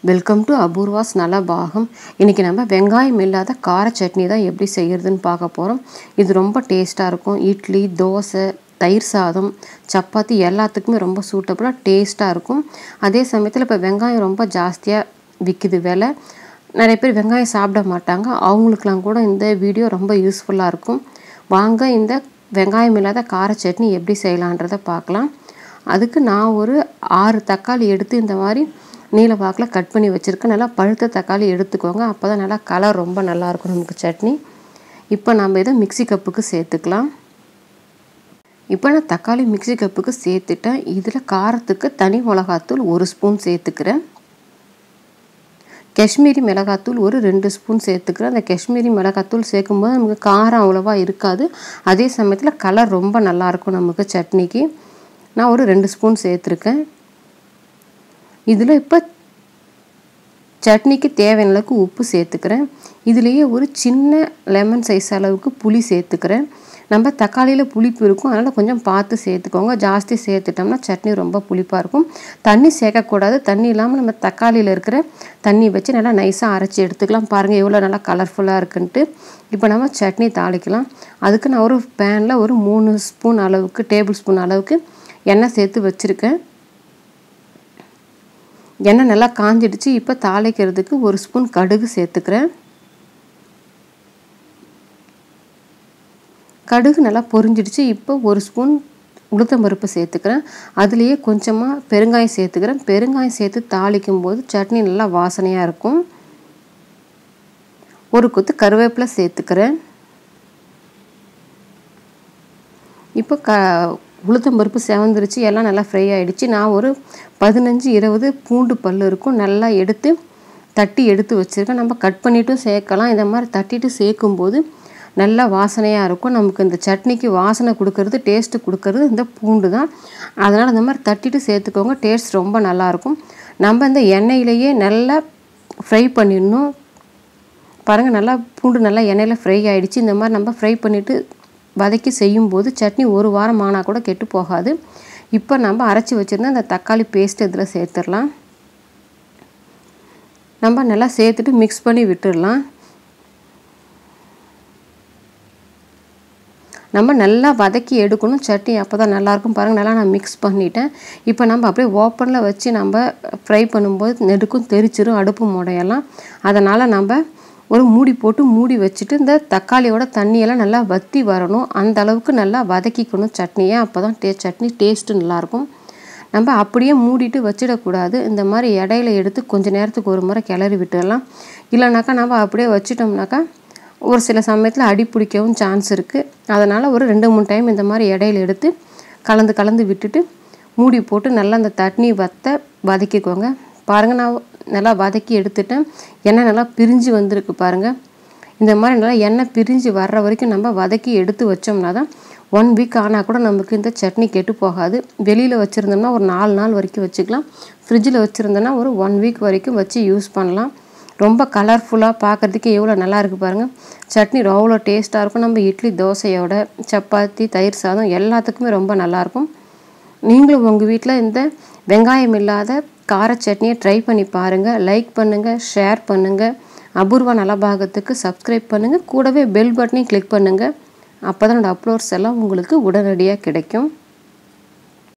welcome to Apoorva's நலபாகம் இன்றைக்கி நம்ம வெங்காயம் இல்லாத கார சட்னி தான் எப்படி செய்கிறதுன்னு பார்க்க போகிறோம் இது ரொம்ப டேஸ்ட்டாக இருக்கும் இட்லி தோசை தயிர் சாதம் சப்பாத்தி எல்லாத்துக்குமே ரொம்ப சூட்டபுளாக டேஸ்ட்டாக இருக்கும் அதே சமயத்தில் இப்போ வெங்காயம் ரொம்ப ஜாஸ்தியாக விற்கிது விலை நிறைய பேர் வெங்காயம் சாப்பிட மாட்டாங்க அவங்களுக்கெலாம் கூட இந்த வீடியோ ரொம்ப யூஸ்ஃபுல்லாக இருக்கும் வாங்க இந்த வெங்காயம் இல்லாத கார சட்னி எப்படி செய்யலான்றதை பார்க்கலாம் அதுக்கு நான் ஒரு ஆறு தக்காளி எடுத்து இந்த மாதிரி நீல வாக்கில் கட் பண்ணி வச்சுருக்கேன் நல்லா பழுத்த தக்காளி எடுத்துக்கோங்க அப்போ தான் நல்லா கலர் ரொம்ப நல்லாயிருக்கும் நமக்கு சட்னி இப்போ நம்ம இதை மிக்சி கப்புக்கு சேர்த்துக்கலாம் இப்போ நான் தக்காளி மிக்சி கப்புக்கு சேர்த்துட்டேன் இதில் காரத்துக்கு தனி மிளகாத்தூள் ஒரு ஸ்பூன் சேர்த்துக்கிறேன் காஷ்மீரி மிளகாத்தூள் ஒரு ரெண்டு ஸ்பூன் சேர்த்துக்கிறேன் அந்த காஷ்மீரி மிளகாத்தூள் சேர்க்கும்போது நமக்கு காரம் அவ்வளோவா இருக்காது அதே சமயத்தில் கலர் ரொம்ப நல்லாயிருக்கும் நமக்கு சட்னிக்கு நான் ஒரு ரெண்டு ஸ்பூன் சேர்த்துருக்கேன் இதில் இப்போ சட்னிக்கு தேவையான அளவுக்கு உப்பு சேர்த்துக்கிறேன் இதுலேயே ஒரு சின்ன லெமன் சைஸ் அளவுக்கு புளி சேர்த்துக்கிறேன் நம்ம தக்காளியில் புளிப்பு இருக்கும் அதனால் கொஞ்சம் பார்த்து சேர்த்துக்கோங்க ஜாஸ்தி சேர்த்துட்டோம்னா சட்னி ரொம்ப புளிப்பாக இருக்கும் தண்ணி சேர்க்கக்கூடாது தண்ணி இல்லாமல் நம்ம தக்காளியில் இருக்கிற தண்ணி வச்சு நல்லா நைஸாக அரைச்சி எடுத்துக்கலாம் பாருங்கள் எவ்வளோ நல்லா கலர்ஃபுல்லாக இருக்குன்ட்டு இப்போ நம்ம சட்னி தாளிக்கலாம் அதுக்கு நான் ஒரு பேனில் ஒரு மூணு ஸ்பூன் அளவுக்கு டேபிள் ஸ்பூன் அளவுக்கு எண்ணெய் சேர்த்து வச்சுருக்கேன் எண்ணெய் நல்லா காஞ்சிடுச்சு இப்போ தாளிக்கிறதுக்கு ஒரு ஸ்பூன் கடுகு சேர்த்துக்கிறேன் கடுகு நல்லா பொரிஞ்சிடுச்சு இப்போ ஒரு ஸ்பூன் உளுத்தம்பருப்பு சேர்த்துக்கிறேன் அதுலேயே கொஞ்சமாக பெருங்காயம் சேர்த்துக்கிறேன் பெருங்காயம் சேர்த்து தாளிக்கும் போது சட்னி நல்லா வாசனையாக இருக்கும் ஒரு கொத்து கருவேப்பிலை சேர்த்துக்கிறேன் இப்போ க உளுத்தம்பருப்பு செவந்துருச்சு எல்லாம் நல்லா ஃப்ரை ஆகிடுச்சு நான் ஒரு பதினஞ்சு இருபது பூண்டு பல் இருக்கும் நல்லா எடுத்து தட்டி எடுத்து வச்சுருக்கேன் நம்ம கட் பண்ணிவிட்டும் சேர்க்கலாம் இந்த மாதிரி தட்டிட்டு சேர்க்கும்போது நல்லா வாசனையாக இருக்கும் நமக்கு இந்த சட்னிக்கு வாசனை கொடுக்கறது டேஸ்ட்டு கொடுக்கறது இந்த பூண்டு தான் அதனால் இந்த மாதிரி தட்டிட்டு சேர்த்துக்கோங்க டேஸ்ட் ரொம்ப நல்லாயிருக்கும் நம்ம இந்த எண்ணெயிலேயே நல்லா ஃப்ரை பண்ணிடணும் பாருங்கள் நல்லா பூண்டு நல்லா எண்ணெயில் ஃப்ரை ஆகிடுச்சு இந்த மாதிரி நம்ம ஃப்ரை பண்ணிவிட்டு வதக்கி செய்யும்போது சட்னி ஒரு வாரம் ஆனால் கூட கெட்டு போகாது இப்போ நம்ம அரைச்சி வச்சுருந்த அந்த தக்காளி பேஸ்ட் இதில் சேர்த்துடலாம் நம்ம நல்லா சேர்த்துட்டு மிக்ஸ் பண்ணி விட்டுடலாம் நம்ம நல்லா வதக்கி எடுக்கணும் சட்னி அப்போ தான் நல்லாயிருக்கும் பாருங்கள் நல்லா நான் மிக்ஸ் பண்ணிட்டேன் இப்போ நம்ம அப்படியே ஓப்பனில் வச்சு நம்ம ஃப்ரை பண்ணும்போது நெடுக்கும் தெரிச்சிரும் அடுப்பு முடையெல்லாம் அதனால் நம்ம ஒரு மூடி போட்டு மூடி வச்சுட்டு இந்த தக்காளியோட தண்ணியெல்லாம் நல்லா வற்றி வரணும் அந்த அளவுக்கு நல்லா வதக்கிக்கணும் சட்னியை அப்போ தான் டே சட்னி டேஸ்ட்டு நல்லாயிருக்கும் நம்ம அப்படியே மூடிட்டு வச்சிடக்கூடாது இந்த மாதிரி இடையில எடுத்து கொஞ்சம் நேரத்துக்கு ஒரு முறை கிளறி விட்டுடலாம் இல்லைனாக்கா நம்ம அப்படியே வச்சிட்டோம்னாக்கா ஒரு சில சமயத்தில் அடி பிடிக்கவும் சான்ஸ் இருக்குது அதனால் ஒரு ரெண்டு மூணு டைம் இந்த மாதிரி இடையில எடுத்து கலந்து கலந்து விட்டுட்டு மூடி போட்டு நல்லா அந்த தண்ணி வத்த வதக்கிக்கோங்க பாருங்கள் நான் நல்லா வதக்கி எடுத்துட்டேன் எண்ணெய் நல்லா பிரிஞ்சு வந்திருக்கு பாருங்கள் இந்த மாதிரி நல்லா எண்ணெய் பிரிஞ்சு வர்ற வரைக்கும் நம்ம வதக்கி எடுத்து வச்சோம்னா தான் ஒன் வீக் ஆனால் கூட நமக்கு இந்த சட்னி கெட்டு போகாது வெளியில் வச்சுருந்தோம்னா ஒரு நாலு நாள் வரைக்கும் வச்சுக்கலாம் ஃப்ரிட்ஜில் வச்சுருந்தோன்னா ஒரு ஒன் வீக் வரைக்கும் வச்சு யூஸ் பண்ணலாம் ரொம்ப கலர்ஃபுல்லாக பார்க்குறதுக்கு எவ்வளோ நல்லா இருக்குது பாருங்கள் சட்னி அவ்வளோ டேஸ்ட்டாக இருக்கும் நம்ம இட்லி தோசையோட சப்பாத்தி தயிர் சாதம் எல்லாத்துக்குமே ரொம்ப நல்லாயிருக்கும் நீங்களும் உங்கள் வீட்டில் இந்த வெங்காயம் இல்லாத கார சட்னியை ட்ரை பண்ணி பாருங்கள் லைக் பண்ணுங்கள் ஷேர் பண்ணுங்கள் அபூர்வா நலபாகத்துக்கு சப்ஸ்கிரைப் பண்ணுங்கள் கூடவே பெல் பட்டனையும் கிளிக் பண்ணுங்கள் அப்போ தான் என்னோடய அப்லோட்ஸ் எல்லாம் உங்களுக்கு உடனடியாக கிடைக்கும்